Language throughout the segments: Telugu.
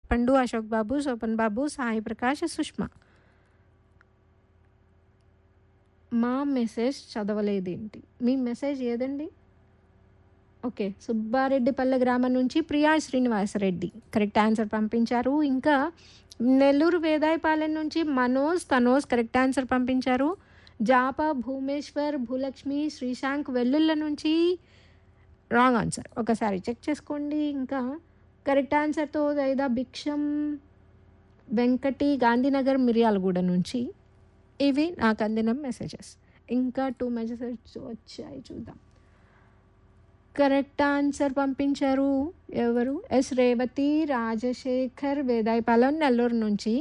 పండు అశోక్ బాబు శోభన్ బాబు సాయి ప్రకాష్ సుష్మా మా మెసేజ్ చదవలేదేంటి మీ మెసేజ్ ఏదండి ఓకే సుబ్బారెడ్డిపల్లె గ్రామం నుంచి ప్రియా శ్రీనివాసరెడ్డి కరెక్ట్ ఆన్సర్ పంపించారు ఇంకా నెల్లూరు వేదాయపాలెం నుంచి మనోజ్ తనోజ్ కరెక్ట్ ఆన్సర్ పంపించారు జాప భూమేశ్వర్ భూలక్ష్మి శ్రీశాంక్ వెల్లుల్ల నుంచి రాంగ్ ఆన్సర్ ఒకసారి చెక్ చేసుకోండి ఇంకా కరెక్ట్ ఆన్సర్తో దైదా భిక్షం వెంకటి గాంధీనగర్ మిర్యాలగూడ నుంచి ఇవి నాకు అందిన మెసేజెస్ ఇంకా టూ మెసేజెస్ వచ్చాయి చూద్దాం కరెక్ట్ ఆన్సర్ పంపించారు ఎవరు ఎస్ రేవతి రాజశేఖర్ వేదాయపాలెం నెల్లూరు నుంచి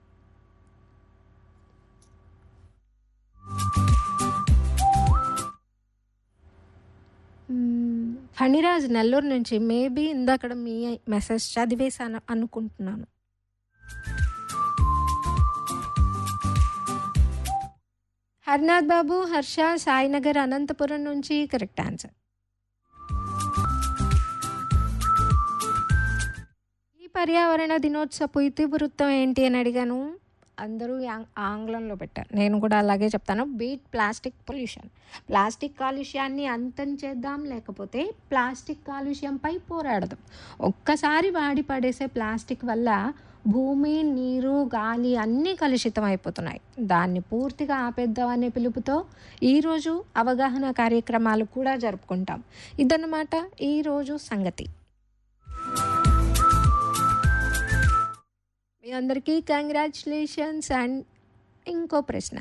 మ్మ్, ఫణిరాజ్ నెల్లూరు నుంచి మేబీ ఇందాక మీ మెసేజ్ చదివేశాను అనుకుంటున్నాను హర్నాథ్ బాబు హర్ష సాయినగర్ అనంతపురం నుంచి కరెక్ట్ ఆన్సర్ ఈ పర్యావరణ దినోత్సవ ఇతివృత్తం ఏంటి అని అడిగాను అందరూ యాంగ్- ఆంగ్లంలో పెట్టారు నేను కూడా అలాగే చెప్తాను బీట్ ప్లాస్టిక్ పొల్యూషన్ ప్లాస్టిక్ కాలుష్యాన్ని అంతం చేద్దాం లేకపోతే ప్లాస్టిక్ కాలుష్యంపై పోరాడదాం ఒక్కసారి వాడి పడేసే ప్లాస్టిక్ వల్ల భూమి నీరు గాలి అన్నీ కలుషితం అయిపోతున్నాయి దాన్ని పూర్తిగా ఆపేద్దాం అనే పిలుపుతో ఈరోజు అవగాహన కార్యక్రమాలు కూడా జరుపుకుంటాం ఇదన్నమాట ఈరోజు సంగతి మీ అందరికీ కంగ్రాచులేషన్స్ అండ్ ఇంకో ప్రశ్న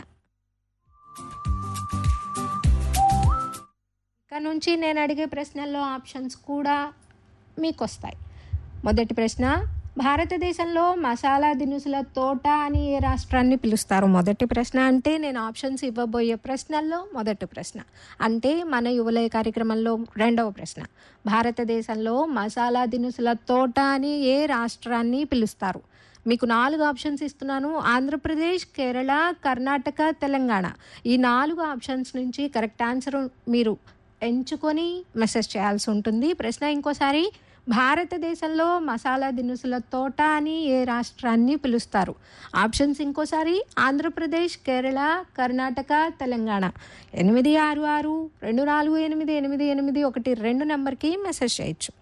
ఇక నుంచి నేను అడిగే ప్రశ్నల్లో ఆప్షన్స్ కూడా మీకు వస్తాయి మొదటి ప్రశ్న భారతదేశంలో మసాలా దినుసుల తోట అని ఏ రాష్ట్రాన్ని పిలుస్తారు మొదటి ప్రశ్న అంటే నేను ఆప్షన్స్ ఇవ్వబోయే ప్రశ్నల్లో మొదటి ప్రశ్న అంటే మన యువలయ కార్యక్రమంలో రెండవ ప్రశ్న భారతదేశంలో మసాలా దినుసుల తోట అని ఏ రాష్ట్రాన్ని పిలుస్తారు మీకు నాలుగు ఆప్షన్స్ ఇస్తున్నాను ఆంధ్రప్రదేశ్ కేరళ కర్ణాటక తెలంగాణ ఈ నాలుగు ఆప్షన్స్ నుంచి కరెక్ట్ ఆన్సర్ మీరు ఎంచుకొని మెసేజ్ చేయాల్సి ఉంటుంది ప్రశ్న ఇంకోసారి భారతదేశంలో మసాలా దినుసుల తోట అని ఏ రాష్ట్రాన్ని పిలుస్తారు ఆప్షన్స్ ఇంకోసారి ఆంధ్రప్రదేశ్ కేరళ కర్ణాటక తెలంగాణ ఎనిమిది ఆరు ఆరు రెండు నాలుగు ఎనిమిది ఎనిమిది ఎనిమిది ఒకటి రెండు నెంబర్కి మెసేజ్ చేయొచ్చు